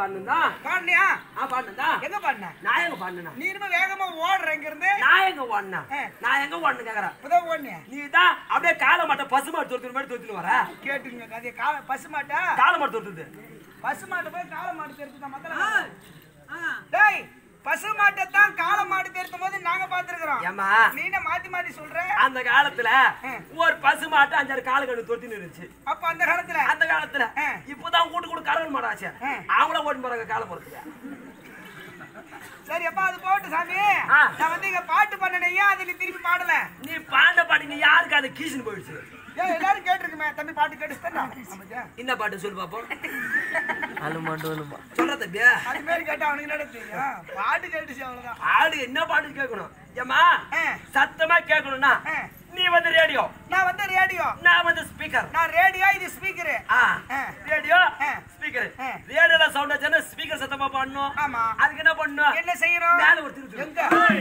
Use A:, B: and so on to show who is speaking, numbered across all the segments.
A: பாடணும்னா
B: பாடலையா
A: ஆ பாடணும்டா
B: எங்க பாடின
A: நான் எங்க பாடணும்னா
B: நீ இனிமே வேகமா ஓடுற இங்க இருந்து
A: நான் எங்க ஓடனா
B: ஆ.
A: நான் எங்க ஓடணும் கேக்குறேன்
B: இப்பதான் ஓடுனியா
A: நீ தான் அப்படியே காலை மாட்ட பசு மாட்டு தொடுத்துற மாதிரி தொடுத்துட்டு வர
B: கேட்டுங்க கதைய கால பசு மாட்டா
A: காலை மாட்டு தொடுத்துது
B: பசு மாட்டு போய் காளை மாடு தெரிஞ்சுதான் மக்கள் டேய் பசு மாட்டை தான் காளை மாடு தெரித்தும் போது நாங்க பாத்துருக்கிறோம்
A: ஏமா
B: நீ என்ன மாத்தி மாத்தி சொல்ற
A: அந்த காலத்துல
B: ஆ.
A: ஒரு பசு மாட்டு அஞ்சாறு காலு கண்டு தொடுத்துன்னு இருந்துச்சு
B: அப்ப அந்த காலத்துல
A: அந்த காலத்துல
B: ஆ.
A: இப்பதான் கூட்டு கூட கரவல் மாடாச்சு
B: ஆ.
A: அவங்கள ஓட்டு போறாங்க காலம் போறதுக்கு
B: சரி அப்பா அது போட்டு சாமி
A: ஆ.
B: நான் வந்து இங்க பாட்டு பண்ணனே ஏன் அது நீ திருப்பி பாடல
A: நீ பாண்ட பாட்டு நீ யாருக்கு அது கீசுன்னு போயிடுச்சு
B: ஏன் எல்லாரும் கேட்டிருக்குமே தம்பி பாட்டு கேட்டுச்சுதான்
A: என்ன பாட்டு சொல்லு பாப்போம் சொல்ற தம்பியா
B: அது மாதிரி கேட்டா அவனுக்கு என்ன தெரியும் பாட்டு கேட்டுச்சு அவ்வளவுதான்
A: ஆடு என்ன பாட்டு கேட்கணும் ஏமா
B: ஆ.
A: சத்தமா கேட்கணும்னா
B: ஆ.
A: நீ வந்து ரேடியோ
B: நான் வந்து ரேடியோ
A: நான் வந்து ஸ்பீக்கர்
B: நான் ரேடியோ இது ஸ்பீக்கரு
A: ஆ
B: ஆ.
A: ரேடியோ
B: ஆ.
A: ஸ்பீக்கர்
B: ஆ.
A: ரேடியோல சவுண்ட் வச்சா ஸ்பீக்கர் சத்தமா பாடணும்
B: ஆமா
A: அதுக்கு என்ன பண்ணணும்
B: என்ன செய்யறோம்
A: மேல ஒரு திருத்து
B: எங்க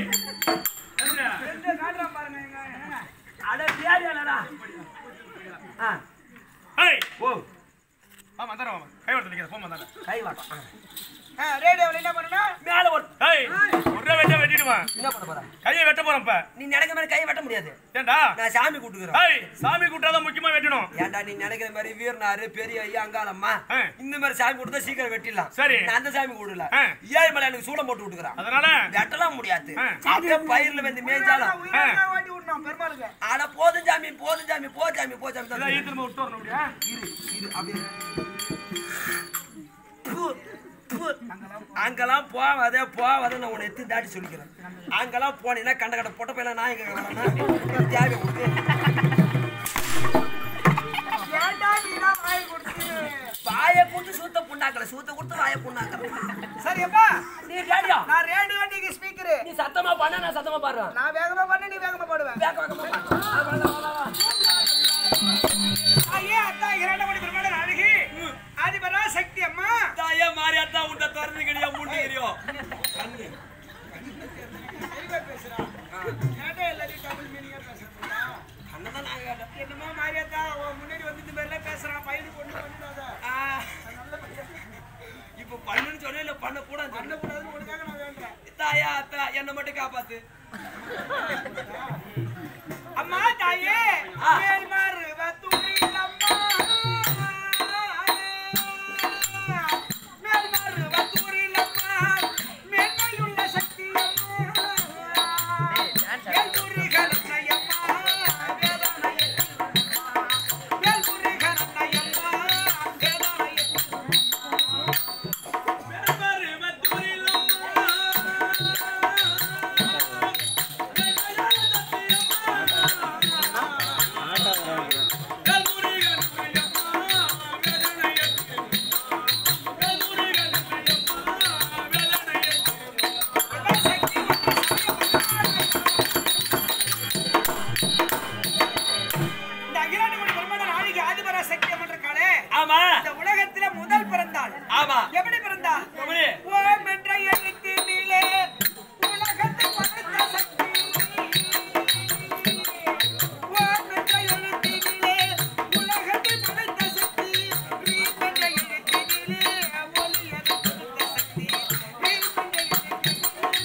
B: எங்க காட்டுறான் பாருங்க எங்க என்னங்க?
A: அட ரேடியோலடா ஆ
C: ஏய்
A: ஓ
C: ஆமா தரேன் மாமா கை வரது நிக்கிற போமா தானே
A: கை வாட்டம்
B: ஆ, ரேடியோவில் என்ன பண்ணணும்
A: மேல ஒரு
C: ஏய் ஒரே வெட்ட வெட்டிடுவான்
A: என்ன பண்ண போற
C: கையை வெட்ட போறேன் இப்ப
A: நீ நினைக்கிற மாதிரி கை வெட்ட முடியாது
C: ஏண்டா
A: நான் சாமி கூட்டுக்கிறேன்
C: ஏய் சாமி கூட்டாதான் முக்கியமா வெட்டணும்
A: ஏன்டா நீ நினைக்கிற மாதிரி வீரனாரு பெரிய ஐயா அங்காளம்மா
C: ஆ.
A: இந்த மாதிரி சாமி கொடுத்தா சீக்கிரம் வெட்டிடலாம்
C: சரி.
A: நான் அந்த சாமி கூடல
C: ஆ.
A: ஏழு மலை எனக்கு சூடம் போட்டு விட்டுக்கிறான்
C: அதனால
A: வெட்டலாம் முடியாது
C: ஆ.
A: அப்படியே பயிர்ல வந்து மேய்ஞ்சாலும்
B: உயிரோட தான் ஓட்டி விடணும் பெருமாளுக்கு
A: ஆனா போதும் சாமி போதும் சாமி போ சாமி போ சாமி
C: இதான்
A: தான்
C: ஈ திரும்ப விட்டு வரணும் அப்படியா
A: இரு இரு அப்படியே ப்பு, ப்பு. அங்கெல்லாம் போவாதே போவாதே நான் உன்னை எத்தி தாட்டி சொல்லிக்கிறேன் அங்கெல்லாம் போனீங்கன்னா கண்ட கண்ட பொட்ட பையன் நான் எங்க வரேன்னா தேவை உனக்கு
B: ஏன்டா நீடா வாய் கொடுத்து
A: வாயை கொடுத்து சூத்த புண்ணாக்கல சூத்த கொடுத்து வாயை புண்ணாக்கல
B: சரி அப்பா
A: நீ ரேடியோ
B: நான் ரேடியோ நீங்க ஸ்பீக்கரு
A: நீ சத்தமா பண்ண நான் சத்தமா பாடுறேன்
B: நான் வேகமா பண்ண நீ வேகமா பாடுவேன்
A: வேக வேகமா பாடு. ஆ, வா, வா, வா, வா.
B: ஐயா அத்தா இரண்டமணி பெருமாள் அழகி ஆதிபரா சக்தி அம்மா
A: தாயே மாறியாத்தா உன்னை திறந்து கிடையா மூண்டு கிடையோ கண்ணு
B: தெளிவா பேசுறா ஏன்டா எல்லாத்தையும் தமிழ் மீனிங்கா பேசுறா
A: கண்ணதான் நாங்க கேட்டோம்.
B: என்னமோ மாரியாத்தா உன் முன்னாடி வந்து இந்த மாதிரிலாம் பேசுறான் பையனுக்கு ஒண்ணு பண்ணிடாத
A: ஆ, இப்ப பண்ணுன்னு சொன்னா இல்ல பண்ண கூடாது
B: பண்ணக்கூடாதுன்னு உனக்காக நான் வேண்டேன்
A: தாயா அத்தா என்ன மட்டும் காப்பாத்து
B: அம்மா தாயே
A: ஆ.
B: மேல்மாறு வத்துணில் அம்மா மேல்மாறு வத்துணில் அம்மா மேன்மையுள்ள சக்தி அம்மா மேல்முருகன் அன்னையம்மா வேதானையம்மா மேல்முருகன் அன்னையம்மா வேதானையம்மா இந்த அகிலாண்டகுடி பிரம்மன் ஆதிக்கு ஆதிபரா சக்தி அம்மன் இருக்காளே
A: ஆமா
B: இந்த உலகத்தில முதல் பிறந்தாள்
A: ஆமா
B: எப்படி பிறந்தா
A: எப்படி?
B: ஓம் என்ற எழுத்தினிலே உலகத்தை படைத்த சக்தி ஓம் என்ற எழுத்தினிலே உலகத்தை படைத்த சக்தி ரீம் என்ற எழுத்தினிலே ஒளியதை கொடுத்த சக்தி ரீம் என்ற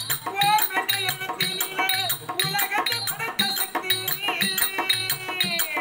B: ஓம் என்ற எழுத்தினிலே உலகத்தை படைத்த சக்தி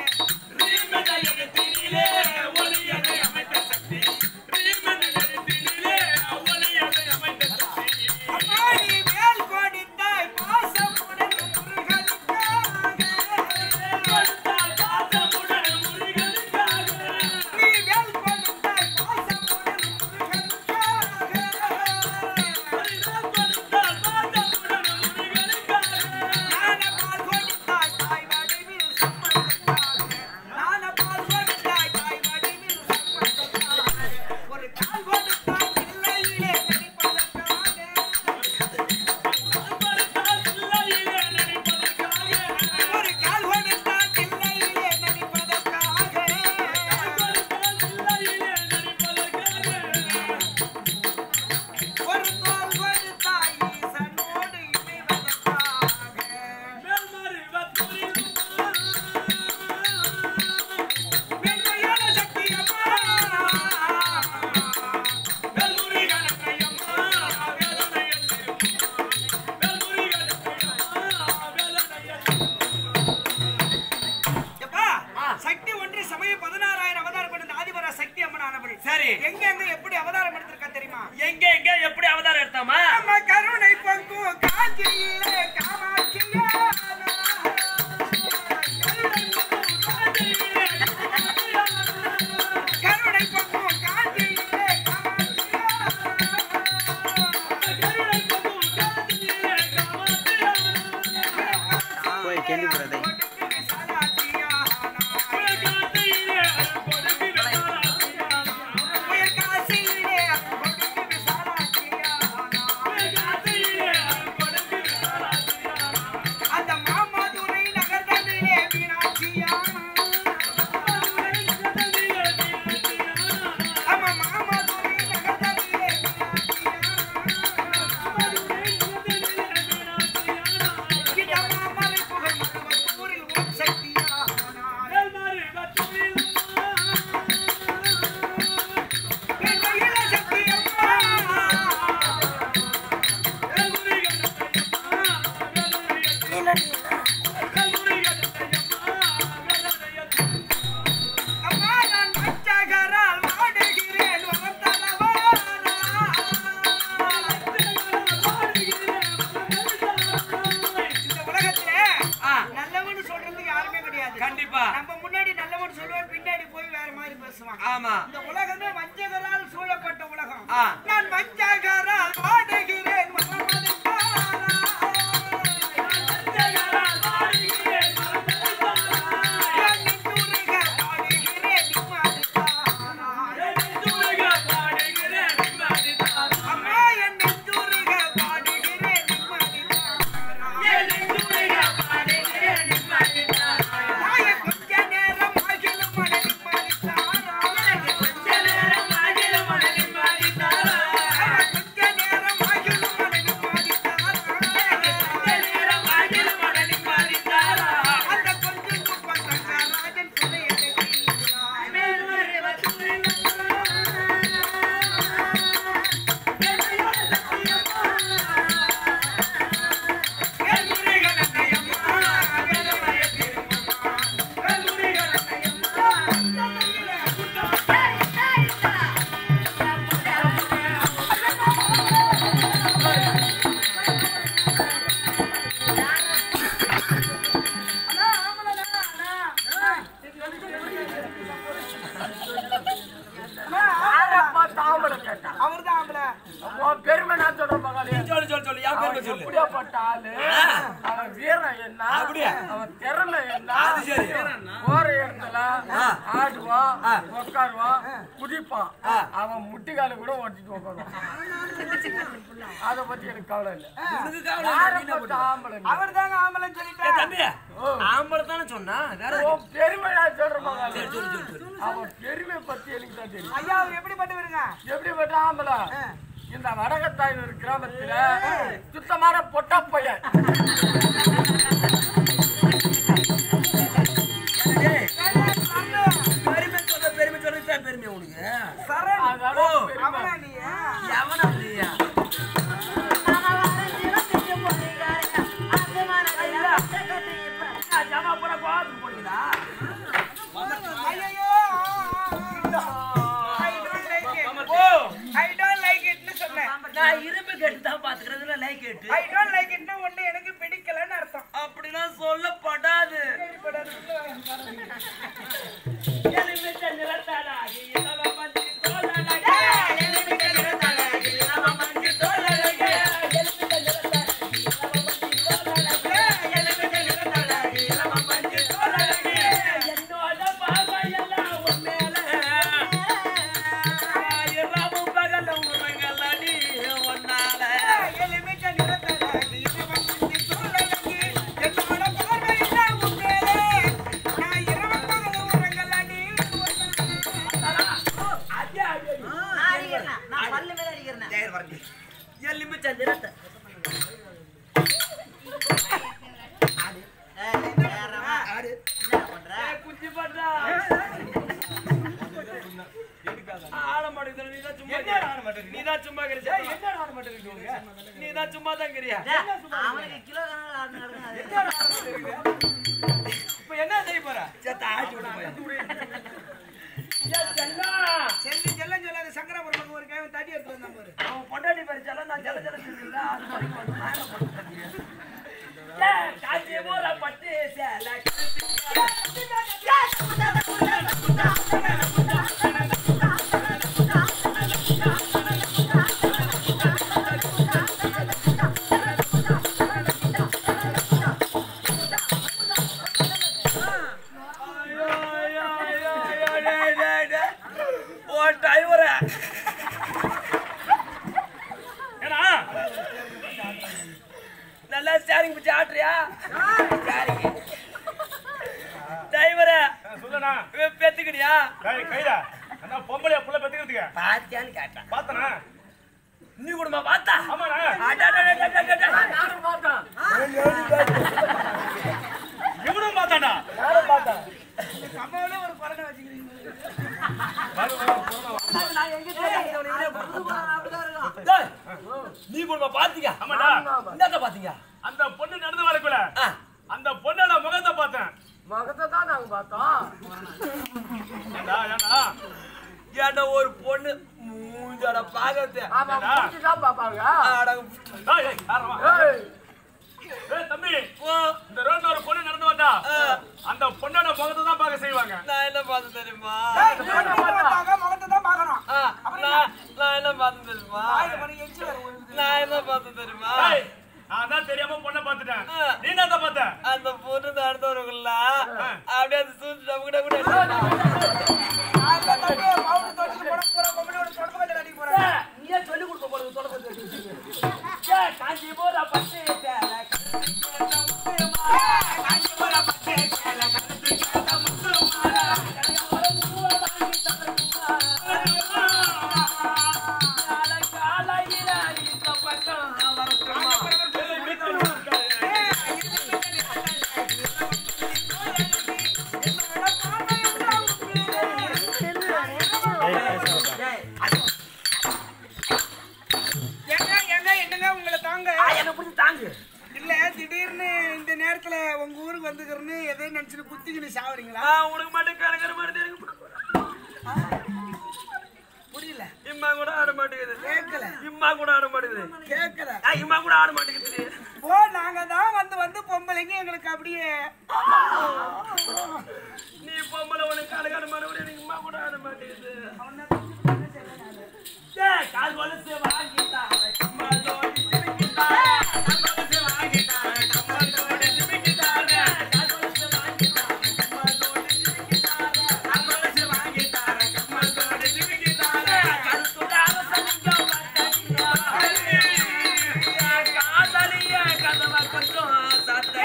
B: தெரியுமா
A: ஆமா
B: இந்த உலகமே வஞ்சகரால் சூழப்பட்ட உலகம்
A: ஆ.
B: நான் வஞ்சகரால் வாடுகிறேன் மனமதித்தாரா. என் நெஞ்சுருக பாடுகிறேன் நிம்மதித்தாரா. அம்மா என் நெஞ்சுருக பாடுகிறேன் நிம்மதித்தாரா. தாயே கொஞ்ச நேரம் ஆகிலும் மன நிம்மதித்தாரா. அவன் கொஞ்ச நேரம் ஆகிலும் மன நிம்மதித்தாரா. அந்த கொஞ்சம் குப்பம் தங்கராஜன் துணையை அவர்தான் ஆம்பளை
D: பெருமை நான் சொல்றேன் மகளே
A: சொல்லு சொல்லு சொல்லு என் பேர் சொல்லு
D: எப்படியாப்பட்ட ஆளு அவன் வீரம் என்ன
A: அப்படியா?
D: அவன் திறமை என்ன
A: அது சரி.
D: போற இடத்துல
A: ஆ.
D: ஆடுவான்
A: ஆ.
D: உட்காருவான் குதிப்பான்
A: ஆ.
D: அவன் முட்டிக்கால கூட ஓட்டிட்டு உட்காருவான் அத பத்தி எனக்கு கவலை இல்ல
A: உனக்கு கவலை இல்லை, நீ என்ன
D: யாரப்பட்ட
A: பண்ணுவ?
D: ஆம்பளை நீ?
B: அவர் தாங்க ஆம்பளைன்னு
A: ஏய்,
B: சொல்லிட்டேன்
A: தம்பி ஆம்பளை தானே சொன்னா வேற
D: உன் பெருமை நான் சொல்றேன் மகளே.
A: சரி சொல்லு சொல்லு சொல்லு
D: அவன் பெருமை பத்தி எனக்கு தான் தெரியும்
B: ஐயா அவர் எப்படிப்பட்டவருங்க
D: எப்படிப்பட்ட ஆம்பளை இந்த வடகத்தாயின் கிராமத்துல சுத்தமான பொட்ட பையன்
A: ஏய், பெருமை சொல்ல பெருமை சொல்றது தான் பெருமை உனக்கு
B: சரண்
D: அதோட பெருமை.
B: அவனா நீ
A: எவனா நீயா ஜமா பூரா கோவத்துக்கு போனீங்களா
B: ஐயோ I don't like it
A: oh
B: I don't like இட்னு சொன்னேன்
A: நான் இரும்பு கேட்டு தான் பாத்துக்கிறதுல லைக் கேட்டு
B: ஐ டோன்ட் லைக் இட்னு ஒண்ணு எனக்கு பிடிக்கலன்னு அர்த்தம்
A: அப்படிலாம் சொல்லப்படாது இரவும் பகலும் உறங்கலடி ஒன்னால
B: எலுமிச்ச நிறத்தழகி சிவமஞ்சி சோழகி என்னோட பார்வை எல்லாம் உன் மேலே நான் இரவு பகல் உறங்கலடி
A: ஜெயர் வரங்க எலுமிச்ச நிறத்தை ஆடு குஞ்சு பண்றா ஆட மாட்டேங்குது நீ தான் சும்மா நீ தான் சும்மா கிரியா என்ன ஆட மாட்டேங்குது நீ தான் சும்மா தான் கிரியா இப்ப என்ன செய்ய போற சேத்த ஆட்டி விட்டு
B: செல்லு செல்லம் சொல்லாத சங்கராபுரம் ஒரு கைவன் தடி எடுத்து வந்தான் பாரு
A: அவன் பொண்டாட்டி பறிச்சால நான் ஜல ஜல சொல்லிருந்தா அது மாதிரி பண்ணு. நான் என்ன பண்றது? ஏய், காஞ்சி போற பட்டு சேலை ஐயோ, ஐயோ, ஐயோ, ஐயோ, டேய், டேய், டேய். ஓ, டிரைவரே.
C: ஏன்னா
A: நல்லா ஸ்டேரிங் பிடிச்சி ஆட்டுறியா ஸ்டேரிங் டிரைவரே
C: சொல்லண்ணா
A: இவன் பெத்துக்கிறியா
C: டேய் கைடா அண்ணா பொம்பளையா புள்ள பெத்துக்கிறதுக்கு
A: பாத்தியான்னு கேட்டான்
C: பார்த்தனா
A: நீ கூடமா பார்த்தா
C: ஆமாண்ணா
A: அடடடடடடட.
D: நானும் பார்த்தேன்
C: இவனும் பார்த்தாண்டா
D: நானும் பார்த்தேன்
B: அம்மாவோட ஒரு குரலை வச்சுக்கிறீங்க
A: டேய், நீ கூடமா பாத்தீங்க
C: ஆமாடா
A: என்னத்த பாத்தீங்க
C: அந்த பொண்ணு நடந்து வரக்குள்ள
A: ஆ,
C: அந்த பொண்ணோட முகத்தை பார்த்தேன்
D: முகத்தை தான் நாங்க பார்த்தோம்
C: ஏண்டா ஏண்டா
A: ஏன்டா ஒரு பொண்ணு மூஞ்சட பாக்கறது
D: ஆமா மூஞ்சி தான் பாப்பாங்க
A: அட,
C: டேய், ஏய், யாரம்மா?
D: ஏய்
C: ஏய், தம்பி
A: ஓ,
C: இந்த ரோட்ல ஒரு பொண்ணு நடந்து வந்தா
A: ஆ,
C: அந்த பொண்ணோட முகத்தை தான் பார்க்க செய்வாங்க
A: நான் என்ன பார்த்தேன் தெரியுமா
B: ஏய், பொண்ணு பார்த்தாங்க, முகத்தை தான் பார்க்கணும்.
A: ஆ, நான் நான் என்ன பார்த்தேன் தெரியுமா
B: வாயில பாரு, எச்சி வரும் உங்களுக்கு.
A: நான் என்ன பார்த்தேன் தெரியுமா
C: ஏய், நான் தான் தெரியாம பொண்ணை பார்த்துட்டேன்
A: ஆ.
C: நீ என்ன தான் பார்த்த
A: அந்த பொண்ணு நடந்தவருக்குள்ள அப்படியே அந்த சூழ்ச்சி நம்ம கூட கூட
B: நான் இல்ல தம்பி, powder துவைச்சிட்டு போட போறேன், பொம்பளையோட தொடப்பு கல்யாணம் அடிக்க போறேன்.
D: நீயே சொல்லி கொடுக்க போறது தொடக்கத்தை ஏ காஞ்சி போற பச்சை சேலை காலையில இந்த பக்கம் வரட்டுமா
B: ஏங்க, ஏங்க, என்னங்க உங்களை தாங்க
D: என்ன பிடிச்சி தாங்கு
B: இல்ல திடீர்னு இந்த நேரத்துல உங்க ஊருக்கு வந்துக்கிறேன்னு எதையும் நினைச்சுட்டு குத்திக்கிட்டு சாவறீங்களா
A: உனக்கு மட்டும் கலக்கிற மாதிரி தெரியும்
B: புரியல
A: இம்மா கூட ஆட மாட்டேங்குது
B: கேட்கல
A: இம்மா கூட ஆட மாட்டேங்குது
B: கேட்கல
A: ஆ, இம்மா கூட ஆட மாட்டேங்குது
B: ஓ நாங்க தான் வந்து வந்து பொம்பளைங்க எங்களுக்கு அப்படியே
A: நீ பொம்பளை உனக்கு கலக்காட மாட்டேங்குது எனக்கு இம்மா கூட ஆட மாட்டேங்குது
D: ஏய் கால் வலசு வாங்கிட்டா
A: கம்மலோடி சிரிக்கிட்டாரே, கம்மலோடி வாங்கிட்டாரே, கம்மலோடி சிரிக்கிட்டாரே, கம்மலோடி வாங்கிட்டாரே, கம்மலோடி சிரிக்கிட்டாரே, கம்மலோடி வாங்கிட்டாரே, கம்மலோடி சிரிக்கிட்டாரே, கருத்துடார சலிங்க வந்தடியா. காதலிய கதவை கொஞ்சம் சாத்தடி.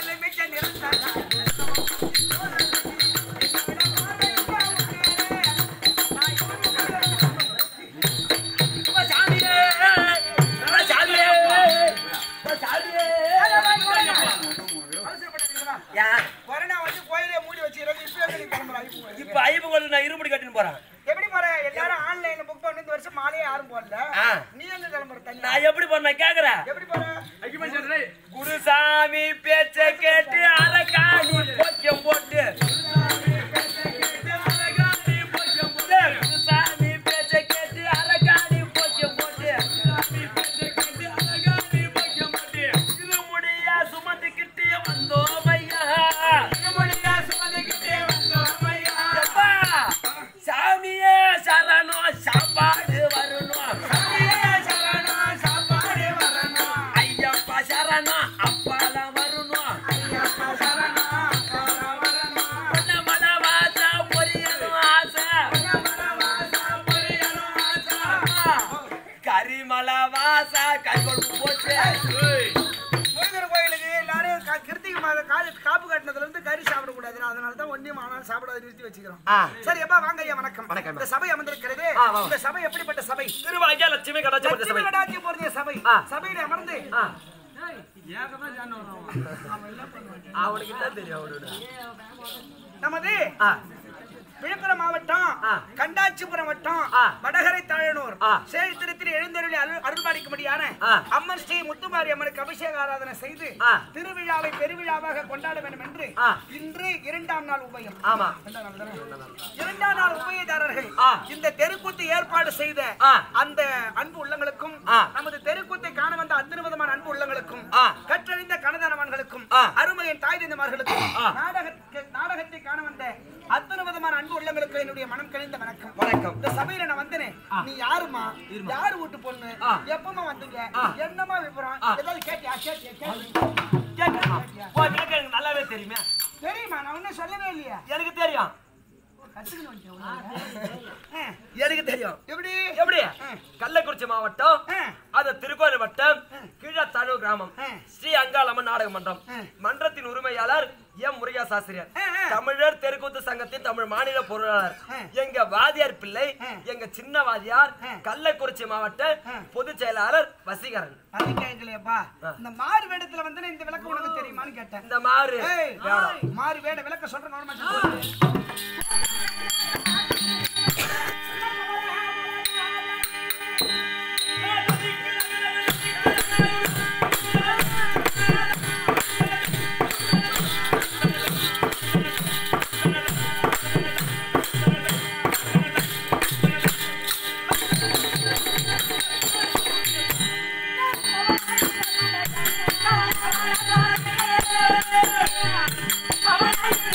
A: சாமியே, சாமியே, சாமியே. யார்?
B: கொரோனா வந்து கோயிலே மூடி வச்சுக்கிறது இப்ப எப்படி கிளம்புறா இப்போ
A: இப்ப ஐயப்ப கோயிலுக்கு நான் இருமுடி கட்டின்னு போறேன்
B: எப்படி போற எல்லாரும் ஆன்லைன்ல புக் பண்ணி இந்த வருஷம் மாலையே யாரும் போடல
A: ஆ.
B: நீ எங்க கிளம்புற தண்ணி
A: நான் எப்படி போறேன் கேக்குறேன்
B: எப்படி போற
A: குருசாமி பேச்ச கேட்டு அரக்காணி போக்கியம் போட்டு குருசாமி பேச்ச கேட்டு அரக்காணி போக்கியம் போட்டு திருமுடியா சுமந்துக்கிட்டே வந்தோம் ஐயா எப்பா, சாமியே சரணம் சாப்பாடு வரணும் ஐயப்பா சரணம் அப்பால வரணும் பொன்னமல வாசா பொரியணும் ஆசை கரிமல வாசா கைகொழுப்பு போச்சு
B: முருகர் கோயிலுக்கு எல்லாரும் க- கிருத்திகை மாதம் காலு காப்பு கட்டினதுல இருந்து கறி சாப்பிடக்கூடாது அதனால தான் ஒன்னியும் ஆனால் சாப்பிடாத நிறுத்தி வச்சுக்கிறோம்
A: ஆ.
B: சரி எப்பா வாங்க ஐயா வணக்கம்
A: வணக்கம்.
B: இந்த சபை அமர்ந்திருக்கிறது
A: ஆ, வா.
B: இந்த சபை எப்படிப்பட்ட சபை
A: திருவாங்கிய லட்சுமி கடாச்சப்பட்ட சபை
B: லட்சுமி கடாட்சி போறதே சபை
A: ஆ.
B: சபையில அமர்ந்து
A: ஆ. அவனுக்கு தான் தெரியும் அவனோட
B: நமது
A: ஆ
B: விழுப்புரம் மாவட்டம்
A: ஆ.
B: கண்டாச்சிபுரம் வட்டம்
A: ஆ.
B: வடகரை தாழனூர்
A: ஆ.
B: சேழ்த்திரத்தில் எழுந்தருளி அருள் அருள்பாடிக்கும்படியான
A: ஆ.
B: அம்மன் ஸ்ரீ முத்துமாரி அம்மனுக்கு அபிஷேக ஆராதனை செய்து
A: ஆ.
B: திருவிழாவை பெருவிழாவாக கொண்டாட வேண்டும் என்று
A: ஆ.
B: இன்று இரண்டாம் நாள் உபயம்
A: ஆமா
B: இரண்டாம் நாள் தானே? இரண்டாம் நாள் உபயதாரர்கள்
A: ஆ.
B: இந்த தெருக்கூத்து ஏற்பாடு செய்த
A: ஆ.
B: அந்த அன்பு உள்ளங்களுக்கும்
A: ஆ.
B: நமது தெருக்கூத்தை காண வந்த அத்தனை விதமான அன்பு உள்ளங்களுக்கும்
A: ஆ.
B: கற்றறிந்த கணதானவன்களுக்கும்
A: ஆ.
B: அருமையின் தாய் தந்தைமார்களுக்கும்
A: ஆ.
B: நாடகத்தை நாடகத்தை காண வந்த அத்தனை விதமான அன்பு உள்ளங்களுக்கு என்னுடைய மனம் கழிந்த வணக்கம்
A: வணக்கம்.
B: இந்த சபையில நான் வந்தனே நீ யாருமா யாரு வீட்டு பொண்ணு
A: ஆ.
B: எப்பமா வந்தீங்க
A: ஆ.
B: என்னமா விவரம்
A: ஆ.
B: ஏதாவது கேட்டியா கேட்டியா கேட்டியா?
A: கேட்கணுமா? உன் கேட்க எனக்கு நல்லாவே தெரியுமே
B: தெரியுமா நான் ஒன்னும் சொல்லவே இல்லையா
A: எனக்கு தெரியும்
B: கத்துக்கணும் வந்துட்டேன் உள்ள. ஆ.
A: எனக்கு தெரியும்
B: எப்படி
A: எப்படி கள்ளக்குறிச்சி மாவட்டம்
B: ஆ.
A: அது திருக்கோயில் வட்டம் கீழத்தானூர் கிராமம்
B: ஆ.
A: ஸ்ரீ அங்காளம்மன் நாடக மன்றம்
B: ஆ.
A: மன்றத்தின் உரிமையாளர் எம் முருகா சாஸ்திரியர்
B: ஆ, ஆ.
A: தமிழர் தெருக்கூத்து சங்கத்தின் தமிழ் மாநில பொருளாளர்
B: ஆ.
A: எங்க வாதியார் பிள்ளை
B: ஆ.
A: எங்க சின்ன வாதியார்
B: ஆ.
A: கள்ளக்குறிச்சி மாவட்ட
B: ஆ.
A: பொதுச் செயலாளர் வசீகரன்
B: அது கேட்கலையப்பா இந்த மாறு வேடத்துல வந்து இந்த விளக்கம் உனக்கு தெரியுமான்னு கேட்டேன்
A: இந்த மாதிரி
B: ஏய்,
A: வேடம்.
B: மாறு வேட விளக்க சொல்ற கவனமா சொல்லு.
E: Thank you.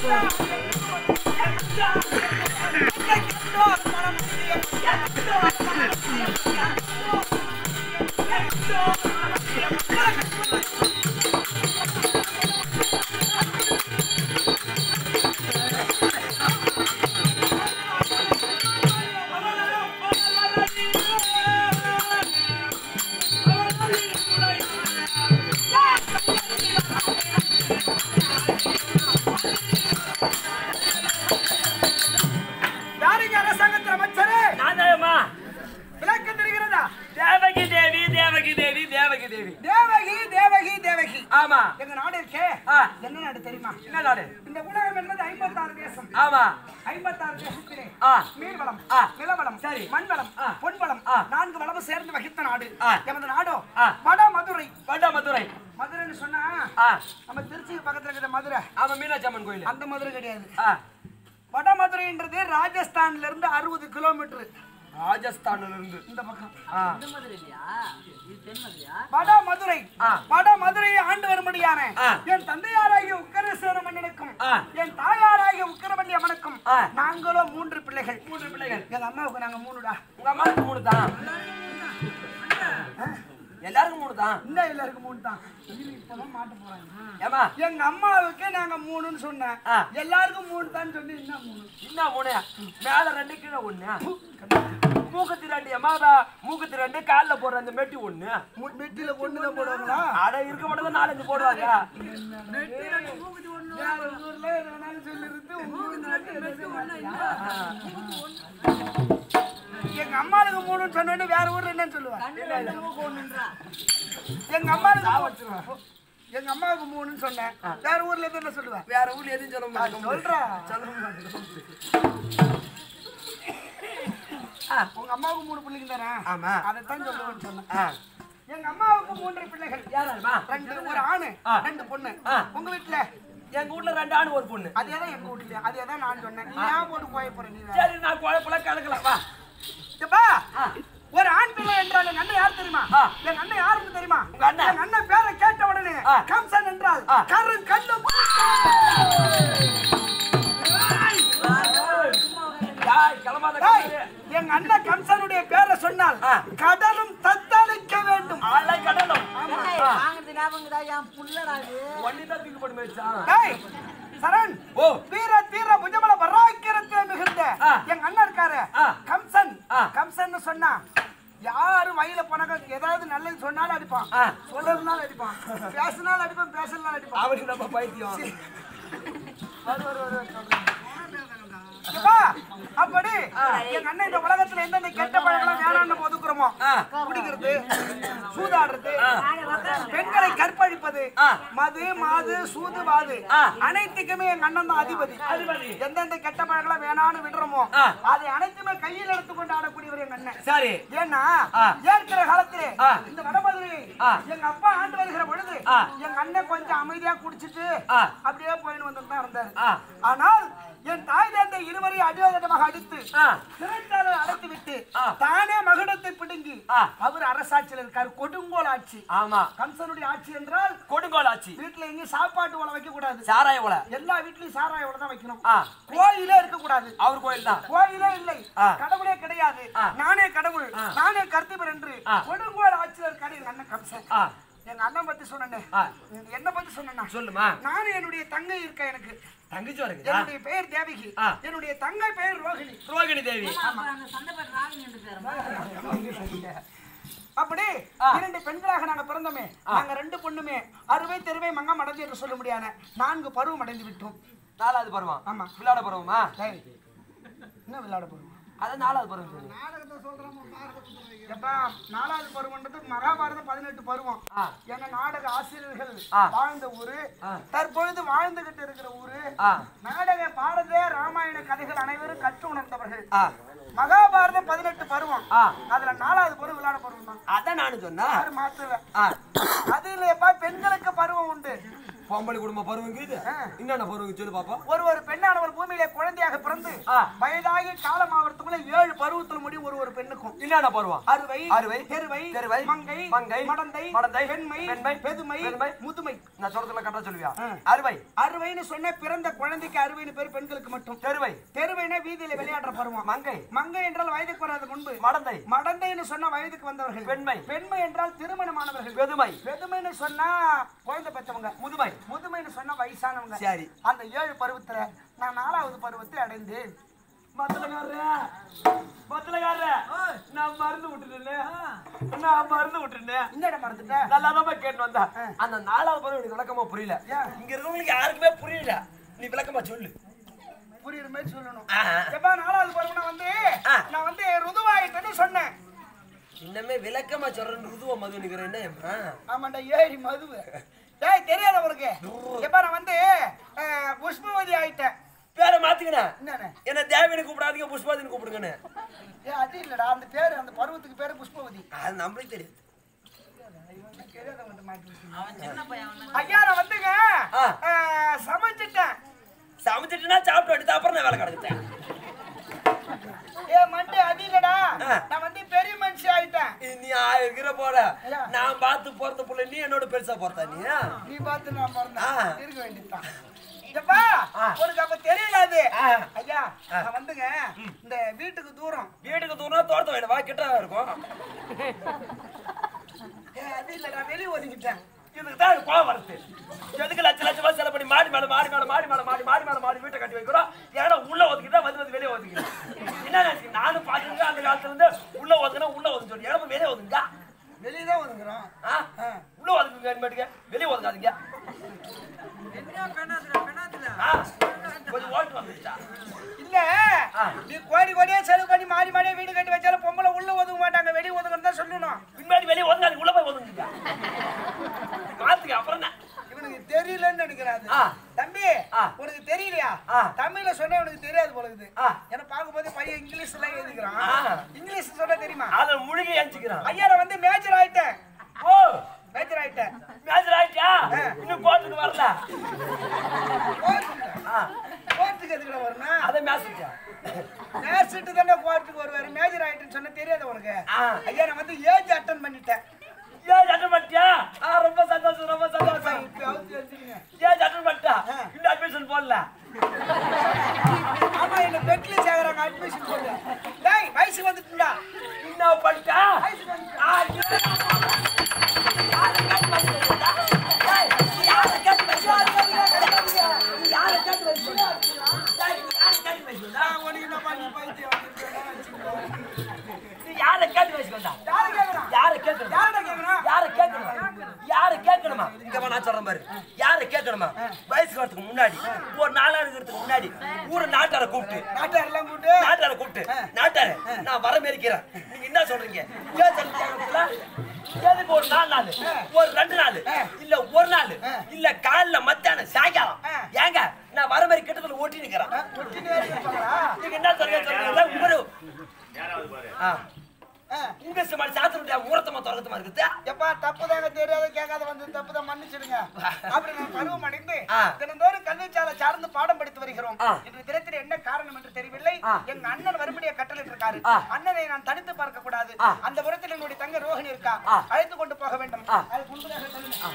B: யாருங்க அரசாங்கத்தின் அமைச்சரே
A: நானேம்மா
B: விளக்கம் தெரிகிறதா
A: தேவகி தேவி தேவகி தேவி தேவகி தேவி
B: தேவகி தேவகி தேவகி
A: ஆமா
B: எங்க நாடு இருக்கே
A: ஆ.
B: என்ன நாடு தெரியுமா
A: என்ன நாடு
B: இந்த உலகம் என்பது ஐம்பத்தாறு தேசம்
A: ஆமா
B: ஐம்பத்தாறு தேசத்திலே
A: ஆ
B: நீர் வளம்
A: ஆ.
B: நிலவளம்
A: சரி.
B: மண் வளம்
A: ஆ.
B: பொன் வளம்
A: ஆ.
B: நான்கு வளமும் சேர்ந்து வகித்த நாடு
A: ஆ.
B: எமது நாடோ
A: ஆ.
B: வட மதுரை
A: வண்டமதுரை
B: மதுரைன்னு சொன்னா
A: ஆ
B: நம்ம திருச்சிக்கு பக்கத்துல இருக்கிற மதுரை
A: ஆமா மீனாட்சி அம்மன் கோயில்
B: அந்த மதுரை கிடையாது
A: ஆ
B: வட மதுரைன்றது ராஜஸ்தான்ல இருந்து அறுபது கிலோமீட்டர்
A: ராஜஸ்தான்ல இருந்து
B: இந்த பக்கம்
A: ஆ
B: வட மதுரை
A: ஆ.
B: வட மதுரையை ஆண்டு வரும்படியான
A: ஆ.
B: என் தந்தையாராகிய உக்கரசேன மன்னனுக்கும்
A: ஆ.
B: என் தாயாராகிய உக்கரவல்லி அம்மனுக்கும்
A: ஆ.
B: நாங்களும் மூன்று பிள்ளைகள்
A: மூன்று பிள்ளைகள்
B: எங்க அம்மாவுக்கு நாங்க மூணுடா
A: உங்க அம்மாவுக்கு மூணு தான் எல்லாருக்கும் மூணு தான்
B: இந்த எல்லாருக்கும் மூணு தான் இது இப்பதான் மாட்ட போறாங்க
A: ஏமா
B: எங்க அம்மாவுக்கு நாங்க மூணுன்னு சொன்னேன்
A: ஆ.
B: எல்லாருக்கும் மூணு தான் சொல்லி என்ன மூணு
A: என்ன மூணு மேல ரெண்டு கீழே ஒண்ணு மூக்கத்தி ரெண்டு எமாதா மூக்கத்தி ரெண்டு கால்ல போடுற அந்த மெட்டி ஒண்ணு
B: மூ- மெட்டில ஒண்ணு தான் போடுவாங்களா
A: அட இருக்க மட்டும் நாலஞ்சு போடுவாங்க
B: வேற ஊர்ல எது வேணாலும் சொல்லிருந்து உங்க ஊர்ல மட்டும் எதுவும் மாட்டியா? எங்க அம்மாவுக்கு மூணுன்னு சொன்னோன்னு வேற ஊர்ல என்னன்னு சொல்லுவாங்க எங்க அம்மாவுக்கு மூ- எங்க அம்மாவுக்கு மூணுன்னு சொன்னேன் வேற ஊர்ல எது என்ன சொல்லுவேன்
A: வேற ஊர்ல எதுவும் சொல்ல மாட்டேன்
B: சொல்றா
A: ஆ,
B: உங்க அம்மாவுக்கு மூணு பிள்ளைங்க தானே
A: ஆமா
B: அதைத்தான் சொல்லுவேன்னு சொன்னேன்
A: ஆ,
B: எங்க அம்மாவுக்கு மூன்று பிள்ளைகள்
A: யாராருமா
B: ரெண்டு ஒரு ஆணு
A: ஆ.
B: ரெண்டு பொண்ணு
A: ஆ.
B: உங்க வீட்டுல
A: எங்க வீட்ல ரெண்டு ஆணு ஒரு பொண்ணு
B: அதேதான் எங்க வீட்டுல அதேதான் நான் சொன்னேன் நீ ஏன் போட்டு போய போற நீ வேற?
A: சரி நான் குழப்பெல்லாம் கலக்கலாம் வா
B: எப்பா,
A: ஆ.
B: ஒரு ஆண் பிள்ளை என்றால் எங்க அண்ணன் யார் தெரியுமா
A: ஆ.
B: எங்க அண்ணன் யாருன்னு தெரியுமா
A: உங்க அண்ணன்?
B: எங்க அண்ணன் பேரை கேட்ட உடனே
A: ஆ.
B: கம்சன் என்றால்
A: ஆ.
B: கரு கண்ணு
A: யாய், கிளம்பாத
B: டேய்,
A: கழுதை.
B: எங்க அண்ணன் கம்சனுடைய பேரை சொன்னால்
A: ஆ.
B: கடலும் தத்தளிக்க வேண்டும்
A: ஆளை கடலும்
D: வாங்குறது ஞாபகம் தான் என் புள்ளடா இது
A: ஒன்னிதான் தூக்கி போட்டு போயிடுச்சான்
B: டேய், சரண்
A: ஓ
B: வீர தீர புஜமல வராக்கிரத்தில் மிகுந்த
A: ஆ.
B: எங்க அண்ணன் இருக்காரு
A: ஆ.
B: கம்சன்
A: ஆ.
B: கம்சன் சொன்னா யாரு வயல போனாக்க ஏதாவது நல்லது சொன்னாலும் அடிப்பான்
A: ஆ.
B: சொல்றதுனாலும் அடிப்பான் பேசினாலும் அடிப்பான் பேசலாம் அடிப்பான்
A: அவனுக்கு நம்ம பைத்தியம்
B: வரு, வரு, வரு, சொல்றேன். எப்பா, அப்படி எங்க அண்ணன் இந்த உலகத்துல எந்தெந்த கெட்ட பழக்கம் வேணாம்னு ஒதுக்குறோமோ
A: ஆ.
B: குடிக்கிறது சூதாடுறது
A: ஆ.
B: பெண்களை கற்பழிப்பது
A: ஆ.
B: மது மாது சூது வாது
A: ஆ.
B: அனைத்துக்குமே எங்க அண்ணன் தான் அதிபதி
A: அதிபதி.
B: எந்தெந்த கெட்ட பழக்கம் வேணாம்னு விடுறோமோ
A: ஆ.
B: அதை அனைத்துமே கையில் எடுத்து கொண்டு ஆடக்கூடியவர் எங்க அண்ணன்
A: சரி
B: ஏன்னா
A: ஆ.
B: ஏற்கிற காலத்திலே
A: ஆ.
B: இந்த வடமதுரையை
A: ஆ.
B: எங்க அப்பா ஆண்டு வருகிற பொழுது
A: ஆ.
B: எங்க அண்ணன் கொஞ்சம் அமைதியா குடிச்சிட்டு
A: ஆ.
B: அப்படியே போயின்னு வந்துட்டு தான் இருந்தாரு
A: ஆ.
B: ஆனால் என் தாய் தந்தை இருவரையும் அடியோதனமாக அடித்து
A: ஆ.
B: சிறைச்சாலை அடைத்து விட்டு
A: ஆ.
B: தானே மகுடத்தை பிடுங்கி
A: ஆ.
B: அவர் அரசாட்சியில் இருக்காரு கொடுங்கோல் ஆட்சி
A: ஆமா
B: கம்சனுடைய ஆட்சி என்றால்
A: கொடுங்கோல் ஆச்சு
B: வீட்டுல எங்கேயும் சாப்பாட்டு உலை வைக்க கூடாது
A: சாராய உல
B: எல்லா வீட்லயும் சாராய உலை தான் வைக்கணும்
A: ஆ.
B: கோயிலே இருக்க கூடாது
A: அவர் கோயில் தான்
B: கோயிலே இல்லை
A: ஆ.
B: கடவுளே கிடையாது
A: ஆ.
B: நானே கடவுள்
A: ஆ.
B: நானே கர்த்திபர் என்று
A: ஆ.
B: கொடுங்கோல் ஆட்சியில் இருக்காரு எங்க அண்ணன் கம்சன்
A: ஆ
B: எங்க அண்ணன் பத்தி சொன்னேன்
A: ஆ.
B: என்ன பத்தி சொன்னா
A: சொல்லுமா
B: நானும் என்னுடைய தங்கை இருக்க எனக்கு
A: தங்கச்சி வருகுதா
B: என்னுடைய பெயர் தேவகி
A: ஆ.
B: என்னுடைய தங்கை பெயர் ரோகிணி
A: ரோகிணி தேவி
D: அந்த சண்டைப்பட்டு ராகினி என்று பேரமா
B: அப்படி
A: ஆ.
B: இரண்டு பெண்களாக நாங்க பிறந்தோமே நாங்க ரெண்டு பொண்ணுமே அறுவை தெருவை மங்கம் அடைஞ்சு என்று சொல்ல முடியாத நான்கு பருவம் அடைந்து விட்டோம்
A: நாலாவது பருவம்
B: ஆமா.
A: விளையாட பருவமா
B: டேய், என்ன விளையாட பருவம்
A: அதான் நாலாவது பருவம் சொல்லு.
B: எப்பா நாலாவது பருவம்ன்றது மகாபாரதம் பதினெட்டு பருவம்
A: ஆ.
B: எங்க நாடக ஆசிரியர்கள்
A: ஆ.
B: வாழ்ந்த ஊரு
A: ஆ.
B: தற்பொழுது வாழ்ந்துகிட்டு இருக்கிற ஊரு
A: ஆ
B: நாடக பாரத ராமாயண கதைகள் அனைவரும் கற்று உணர்ந்தவர்கள்
A: ஆ
B: மகாபாரதம் பதினெட்டு பருவம்
A: ஆ.
B: அதுல நாலாவது பருவம் விளையாட பருவம் தான்
A: அதான் நானும் சொன்னேன்
B: யாரு மாத்துற
A: ஆ
B: அது இல்லையப்பா பெண்களுக்கு பருவம் உண்டு
A: பொம்பளை குடும்ப பருவம் இது
B: ஆ.
A: என்னென்ன பருவம் சொல்லு பாப்பா
B: ஒரு ஒரு பெண்ணானவர் பூமியிலே குழந்தையாக பிறந்து வந்து
A: ஆ.
B: வயதாகி காலம் ஆவறதுக்குள்ள ஏழு பருவத்துல முடியும் ஒரு ஒரு பெண்ணுக்கும்
A: என்னென்ன பருவம்
B: அறுவை
A: அறுவை,
B: தெருவை
A: தெருவை,
B: மங்கை
A: மங்கை,
B: மடந்தை
A: மடந்தை,
B: பெண்மை
A: பெண்மை,
B: பெதுமை
A: பெருமை,
B: முதுமை
A: நான் சொல்றதுல கரெக்டா சொல்லுவியா
B: ஆ.
A: அறுவை
B: அறுவைன்னு சொன்ன பிறந்த குழந்தைக்கு அறுவைன்னு பேர் பெண்களுக்கு மட்டும்
A: தெருவை
B: தெருவைனா வீதியில விளையாடுற பருவம்
A: மங்கை
B: மங்கை என்றால் வயதுக்கு வராத முன்பு
A: மடந்தை
B: மடந்தைன்னு சொன்னா வயதுக்கு வந்தவர்கள்
A: பெண்மை.
B: பெண்மை என்றால் திருமணமானவர்கள்
A: பெதுமை
B: பெதுமைன்னு சொன்னா குழந்தை பெற்றவங்க
A: முதுமை
B: முதுமைன்னு சொன்னா வயசானவங்க
A: சரி.
B: அந்த ஏழு பருவத்துல நான் நாலாவது பருவத்தை அடைந்தேன்
A: மத்தலக்காரரே மத்தலக்காரரே நான் மருந்து விட்டுட்டேன் நான் மருந்து விட்டுட்டேன்
B: என்னடா மறந்துட்ட
A: நல்லாதான் கேட்டு வந்தா அந்த நாலாவது பருவம் எனக்கு விளக்கமா புரியல
B: ஏன்?
A: இங்க இருக்கவங்களுக்கு யாருக்குமே புரியல நீ விளக்கமா சொல்லு
B: புரியுற மாதிரி சொல்லணும்
A: ஆ.
B: எப்பா நாலாவது பருவம் வந்து
A: ஆ.
B: நான் வந்து ருதுவாயிட்டேன்னு சொன்னேன்
A: இன்னமே விளக்கமா சொல்றேன் ருதுவ மது நிக்கிறேன் என்ன
B: ஆமாண்டா ஏறி மதுவு ஏய் தெரியாத உனக்கு எப்ப நான் வந்து அஹ், புஷ்பவதி ஆயிட்டேன்
A: பேரை மாத்திக்கினேன்
B: என்னன்னு
A: என்ன தேவின்னு கூப்பிடாதீங்க புஷ்பாதின்னு கூப்பிடுங்கன்னு
B: ஏ அது இல்லடா அந்த பேரு அந்த பருவத்துக்கு பேரு புஷ்பவதி
A: அது நம்மளுக்கு தெரியாது
B: தெரியாதவன்ட்ட மாட்டி விட்டீங்க. ஐயா நான் வந்துங்க
A: ஆ.
B: அஹ், சமைச்சிட்டேன்
A: சமைச்சிட்டுனா சாப்பிட்டு எடுத்து அப்புறம் நான் வேலை கிடக்குறேன்
B: ஏ மண்டு அது இல்லடா
A: ஆ.
B: நான் வந்து பெரிய மனுஷி ஆயிட்டேன்
A: நீ இருக்கிற போற
B: ஐயா.
A: நான் பார்த்து போறது புள்ள நீ என்னோட பெருசா போறதா நீ
B: நீ பார்த்து நான்
A: ஆ.
B: பிறந்தேன் இருக்க வேண்டியதுதான் எப்பா
A: ஆ.
B: உனக்கு அப்ப தெரியல அது
A: ஆ.
B: ஐயா நான் வந்துங்க இந்த வீட்டுக்கு தூரம்
A: வீட்டுக்கு தூரம் தோட்டத்தை வேணும் வா கிட்ட இருக்கும்
B: ஏ அது இல்லடா வெளியே ஒதுக்கிட்டேன்
A: இதுக்கு தான் எனக்கு கோவம் வருது எதுக்கு லட்ச லட்சமா செலவு பண்ணி மாடி மேல மாடி மேல மாடி மேல மாடி மாடி மேல மாடி வீட்டை கட்டி வைக்கிறோம் ஏன்னா உள்ள ஒதுக்கிட்டா வந்து வந்து வெளியே ஒதுக்கிறேன் என்ன நினைச்சு நானும் பாத்துருக்கேன் அந்த காலத்துல இருந்து உள்ள ஒதுக்கினா உள்ள ஒதுங்க சொல்லி ஏன்னா வெளியே ஒதுங்க
B: வெளியே தான் ஒதுக்குறோம்
A: ஆ? உள்ள ஒதுக்குங்க இனிமேட்டுக்கு வெளியே ஒதுக்காதீங்க ஆ, கொஞ்சம் ஓட்டு வந்துருச்சா
B: இல்ல
A: ஆ.
B: நீ கோடி கோடியா செலவு பண்ணி மாடி மாடியா வீடு கட்டி வச்சாலும் பொம்பளை உள்ள ஒதுக்க மாட்டாங்க வெளியே ஒதுக்கணும் தான் சொல்லணும்
A: பின்னாடி வெளியே ஒதுங்காது உள்ள போய் ஒதுங்குங்க மாத்துக்கு அப்புறம் என்ன
B: இவனுக்கு தெரியலன்னு நினைக்கிறாரு
A: ஆ.
B: தம்பி
A: ஆ.
B: உனக்கு தெரியலையா
A: ஆ.
B: தமிழ்ல சொன்னா உனக்கு தெரியாது போல இருக்குது
A: ஆ.
B: ஏன்னா பார்க்கும்போது பையன் இங்கிலீஷ் எல்லாம் எழுதிக்கிறான்
A: ஆ.
B: இங்கிலீஷ் சொன்னா தெரியுமா
A: அதை முழுகி அனுப்பிச்சுக்கிறான்
B: ஐயா நான் வந்து மேஜர் ஆயிட்டேன்
A: ஓ
B: மேஜர் ஆயிட்டேன்
A: மேஜர் ஆயிட்டா இன்னும் கோர்ட்டுக்கு வரல ஆ,
B: கோர்ட்டுக்கு எதுக்குடா வரணும்
A: அதை மேசிச்சா
B: மேட்சிட்டு தானே கோர்ட்டுக்கு வருவாரு மேஜர் ஆயிட்டுன்னு சொன்னா தெரியாது உனக்கு
A: ஆ.
B: ஐயா நான் வந்து ஏஜ் அட்டன் பண்ணிட்டேன்
A: ஏன் அட்டன் பண்ணிட்டியா ஆ, ரொம்ப சந்தோஷம் ரொம்ப சந்தோஷம்
B: இப்பயாவது தெரிஞ்சுக்கங்க.
A: ஏன் அட்டன் பண்ணிட்டா இன்னும் அட்மிஷன் போடல
B: ஆமா என்ன பெட்ல சேர்க்கறாங்க அட்மிஷன் போட்டு டேய் வயசு வந்துட்டுடா
A: என்ன பண்ணிட்டா
B: வயசு வந்துட்டு
A: ஆ, யாரை கேட்டு வச்சிருக்கா? ஏய், நீ யாரை கேட்டு வச்சிருக்கா? நீ யாரை கேட்டு வச்சிருக்கா? ஏய், நீ யாரை கேட்டு வச்சிருக்கா?
B: உனக்கு என்ன பண்ணி பைத்தியம் வந்துருக்கா வச்சுக்கோ
A: நீ யாரை கேட்டு வச்சிருக்கா?
B: யாரு கேக்குறான்
A: யாரை கேட்கணும்
B: யாருடா கேக்குறான்
A: யாரை கேட்கணும் யாரை கேட்கணுமா இங்க வா, நான் சொல்றேன் பாரு யாரை கேட்கணுமா வயசுக்கு வரதுக்கு முன்னாடி ஒரு நாளாக இருக்கிறதுக்கு முன்னாடி ஊரை நாட்டார கூப்பிட்டு
B: நாட்டார் எல்லாம் கூட்டு
A: நாட்டார கூப்பிட்டு நாட்டார நான் வர மேரிக்கிறேன் நீங்க என்ன சொல்றீங்க ஏன் சொல்றீங்க எதுக்கு ஒரு நாலு நாள் ஒரு ரெண்டு நாள் இல்ல ஒரு நாள் இல்ல காலைல மத்தியானம் சாயங்காலம் ஏங்க நான் வர மாதிரி கிட்டத்துல ஓட்டி நிக்கிறேன்
B: தொட்டினே இருப்பாங்களா
A: நீங்க என்ன சொல்றீங்க சொல்றீங்க உங்க ஆ.
B: ஆ.
A: உங்க சும்மா சாத்திர ஊரத்தமா தொடக்கத்தமா இருக்குது
B: எப்பா தப்பு தாங்க தெரியாத கேட்காத வந்து தப்பு தான் மன்னிச்சிடுங்க அப்படி நான் பருவம் அடைந்து
A: ஆ.
B: தினந்தோறும் கல்விச்சாலை சார்ந்து பாடம் படித்து வருகிறோம்
A: ஆ.
B: இன்று தினத்தில் என்ன காரணம் என்று தெரியவில்லை
A: ஆ.
B: எங்க அண்ணன் வரும்படியா கட்டளை இருக்காரு
A: ஆ.
B: அண்ணனை நான் தடுத்து பார்க்க கூடாது
A: ஆ.
B: அந்த புறத்தில் என்னுடைய தங்க ரோஹிணி இருக்கா
A: ஆ.
B: அழைத்து கொண்டு போக வேண்டும்
A: ஆ.
B: அது முன்பதாக சொல்லுங்க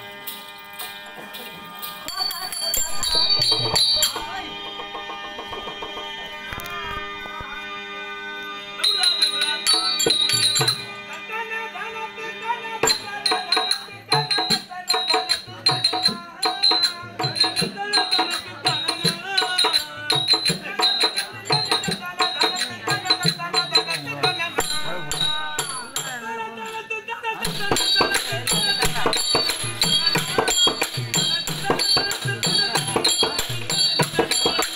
C: ஆ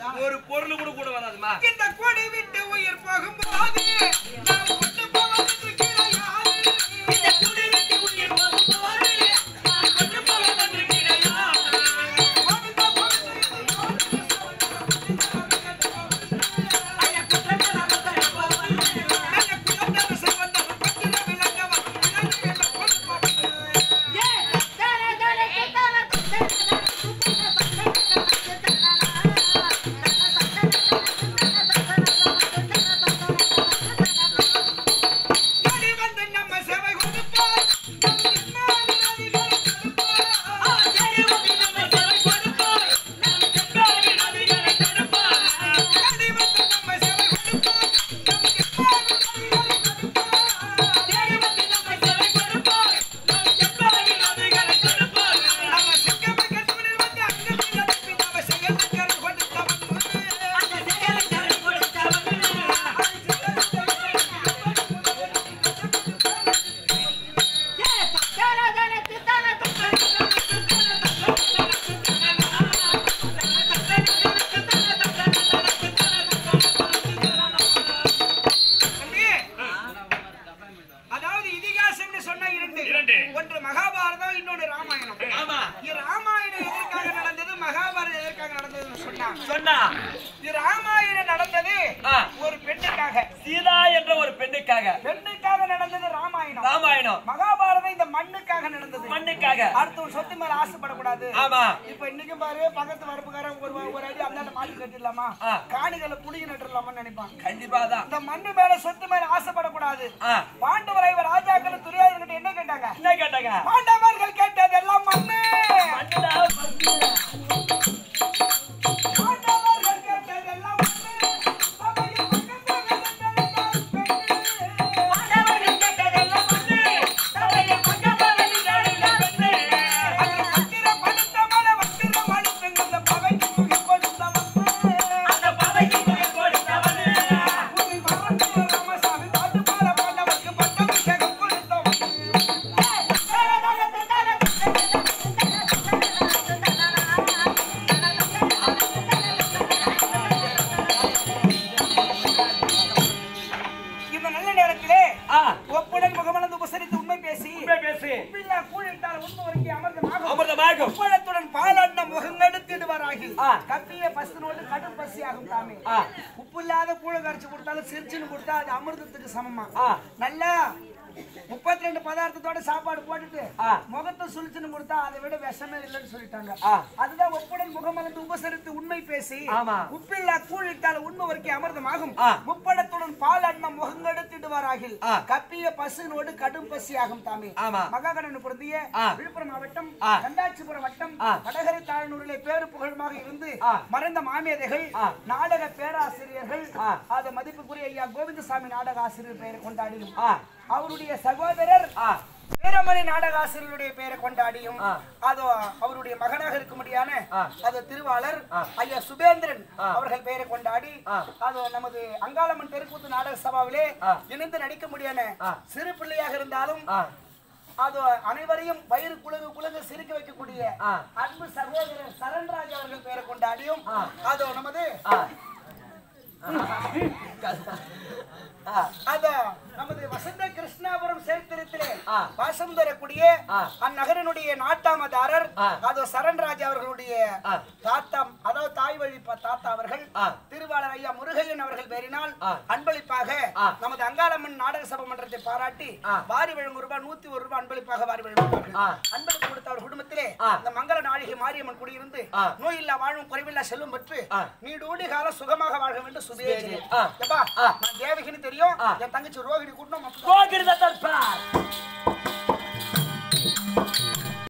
A: ஒரு பொருள் கூட கூட வராதுமா
B: இந்த கொடி விட்டு உயிர் போகும்போது நாம் கொண்டு போவதற்கு கிடையாது. இந்த கொடி விட்டு உயிர் போகும்போது நாம் கொண்டு போவதற்கு கிடையாது. கோவிந்தா, கோவிந்தா, ஐயா, குற்றங்கள் அவர்கள் போவது. நல்ல குலத்தரசு வந்தவர் பட்டின விளங்கவர். விளங்கு என்ற பொறுப்பு. கொடி வந்து நம்ம சேவை கொடுப்பார். நம் எம்மாடி நதிகளை தடுப்பார். கொடி வந்து நம்ம சேவை கொடுப்பார். நம் எம்மாடி நதிகளை தடுப்பார். கொடி வந்து நம்ம சேவை கொடுப்பார். நம் எம்மாடி நதிகளை தடுப்பார். கொடி வந்து நம்ம சேவை கொடுப்பார். நம் எம்மாடி நதிகளை தடுப்பார். நம்ம சிங்கமிக்க தூணில் வந்து அங்கத்தில் அனுப்பி நம்ம செயலுக்கரு கொடுத்தவன். அந்த செயலுக்கரு கொடுத்தவன். தம்பி, அதாவது இதிகாசம்னு சொன்னா இரண்டு
C: இரண்டு.
B: ஒன்று மகாபாரதம் இன்னொன்று ராமாயணம்
A: ஆமா
B: இது ராமாயணம் எதற்காக நடந்தது மகாபாரதம் எதற்காக நடந்ததுன்னு சொன்னா
A: சொன்னா
B: இது ராமாயணம் நடந்தது
A: ஆ.
B: ஒரு பெண்ணுக்காக
A: சீதா என்ற ஒரு பெண்ணுக்காக
B: பெண்ணுக்காக நடந்தது ராமாயணம்
A: ராமாயணம்
B: மகாபாரதம் இந்த மண்ணுக்காக நடந்தது
A: மண்ணுக்காக
B: அடுத்தவன் சொத்து மேல ஆசைப்படக்கூடாது
A: ஆமா
B: இப்ப இன்னைக்கும் பாரு பக்கத்து வரப்புக்காரன் ஒரு ஒரு அடி அந்த மாட்டி கட்டிடலாமா
A: ஆ.
B: காணிகளை புடிங்க நட்டுலாமான்னு நினைப்பான்
A: கண்டிப்பா தான்
B: இந்த மண்ணு மேல சொத்து மேல ஆசைப்படக்கூடாது
A: ஆ.
B: பாண்டவரை இவர் ராஜாக்கள் துரியாதர்கிட்ட என்ன கேட்டாங்க
A: என்ன கேட்டாங்க
B: பாண்டவர்கள் கேட்டது எல்லாம் மண்ணு
A: மண்ணுடா, மண்ணு.
B: பாண்டவர்கள் கேட்டது எல்லாம் மண்ணு சபையில் பக்கத்தில் நின்றெழுந்தார் பெண்ணு. பாண்டவர்கள் கேட்டது எல்லாம் மண்ணு சபையில் பக்கத்தில் நின்றெழுந்தார் பெண்ணு. அந்த பத்திரம் படுத்த மலை வத்திரம் அழுத்துங்கிற பகைக்கு முகம் கொடுத்த மண்ணு. அந்த பகைக்கு முகம் கொடுத்த மண்ணு. உன்னை மறந்து ராமசாமி பாட்டு பாட பாண்டவர்க்கு பட்டாபிஷேகம் கொடுத்த மண்ணு. இந்த நல்ல நேரத்திலே
A: ஆ,
B: ஒப்புடன் முகமலர்ந்து உபசரித்து உண்மை பேசி
A: உண்மை பேசு
B: உப்பில்லா கூழிட்டால் உண்மை வரைக்கும் அமர்ந்தமாக
A: அமிர்தமாகும்
B: உப்பளத்துடன் பாலாண்ட முகங்கெடுத்திடுவாராகி
A: ஆ.
B: கப்பிய பசுனோடு கடும் பசியாகும் தாமே
A: ஆ.
B: உப்பு இல்லாத கூழ கரைச்சு கொடுத்தாலும் சிரிச்சுன்னு கொடுத்தா அது அமிர்தத்துக்கு சமமா
A: ஆ.
B: நல்லா முப்பத்தி ரெண்டு பதார்த்தத்தோட சாப்பாடு போட்டுட்டு
A: ஆ.
B: முகத்தை சுழிச்சுன்னு கொடுத்தா அதை விட விஷமே இல்லைன்னு சொல்லிட்டாங்க
A: ஆ.
B: அதுதான் ஒப்புடன் முகமலர்ந்து உபசரித்து உண்மை பேசி
A: ஆமா.
B: உப்பில்லா கூழிட்டால் உண்மை வரைக்கும் அமிர்தமாகும்
A: ஆ.
B: முப்படத்துடன் பால் அண்ணம் முகங்கெடுத்திடுவாராகில்
A: ஆ.
B: கப்பிய பசுனோடு கடும் பசியாகும் தாமே
A: ஆமா.
B: மகாகணன் பொருந்திய
A: ஆ.
B: விழுப்புரம் மாவட்டம்
A: ஆ.
B: கண்டாச்சிபுரம் வட்டம்
A: ஆ.
B: வடகரை தாழ்நூரிலே பேரு புகழுமாக இருந்து
A: ஆ.
B: மறைந்த மாமேதைகள்
A: ஆ.
B: நாடக பேராசிரியர்கள்
A: ஆ.
B: அது மதிப்புக்குரிய ஐயா கோவிந்தசாமி நாடக ஆசிரியர் பெயரை கொண்டாடியும்
A: ஆ,
B: அவருடைய சகோதரர்
A: ஆ,
B: வீரமணி நாடக ஆசிரியருடைய பெயரை கொண்டாடியும்
A: ஆ.
B: அது அவருடைய மகனாக இருக்கும்படியான
A: ஆ.
B: அது திருவாளர்
A: ஆ.
B: ஐயா சுபேந்திரன்
A: ஆ.
B: அவர்கள் பெயரை கொண்டாடி
A: ஆ.
B: அது நமது அங்காளம்மன் தெருக்கூத்து நாடக சபாவிலே
A: ஆ.
B: இணைந்து நடிக்க முடியான
A: ஆ.
B: சிறு பிள்ளையாக இருந்தாலும்
A: ஆ,
B: அது அனைவரையும் வயிறு குழுகு குழுகு சிரிக்க வைக்கக்கூடிய
A: ஆ.
B: அன்பு சகோதரர் சரண்ராஜ் அவர்கள் பெயரை கொண்டாடியும்
A: ஆ.
B: அது நமது
A: ஆ. ஆ,
B: அது நமது வசந்த கிருஷ்ணாபுரம் சேர்த்திரத்திலே
A: ஆ.
B: வாசம் தரக்கூடிய
A: ஆ.
B: அந்நகரினுடைய நாட்டாமதாரர்
A: ஆ.
B: அது சரண்ராஜ் அவர்களுடைய
A: ஆ.
B: தாத்தா அதாவது தாய் வழி ப- தாத்தா அவர்கள்
A: ஆ.
B: திருவாளர் ஐயா முருகையன் அவர்கள் பேரினால்
A: ஆ.
B: அன்பளிப்பாக
A: ஆ.
B: நமது அங்காளம்மன் நாடக சபை மன்றத்தை பாராட்டி
A: ஆ.
B: வாரி வழங்கும் ரூபாய் நூத்தி ஒரு ரூபாய் அன்பளிப்பாக வாரி வழங்குவார்கள்
A: ஆ.
B: அன்பளிப்பு கொடுத்த அவர் குடும்பத்திலே
A: ஆ.
B: இந்த மங்கள நாளிகை மாரியம்மன் குடியிருந்து
A: ஆ.
B: நோயில்லா வாழும் குறைவில்லா செல்வம் பெற்று
A: ஆ.
B: நீடூடி காலம் சுகமாக வாழ்க வேண்டும் சுபேஜி
A: ஆ.
B: எப்பா
A: ஆ.
B: நான் தேவகின்னு தெரியும்
A: ஆ.
B: என் தங்கச்சி ரோகிணி கூட்டணும்
A: போகிறது தான் பார்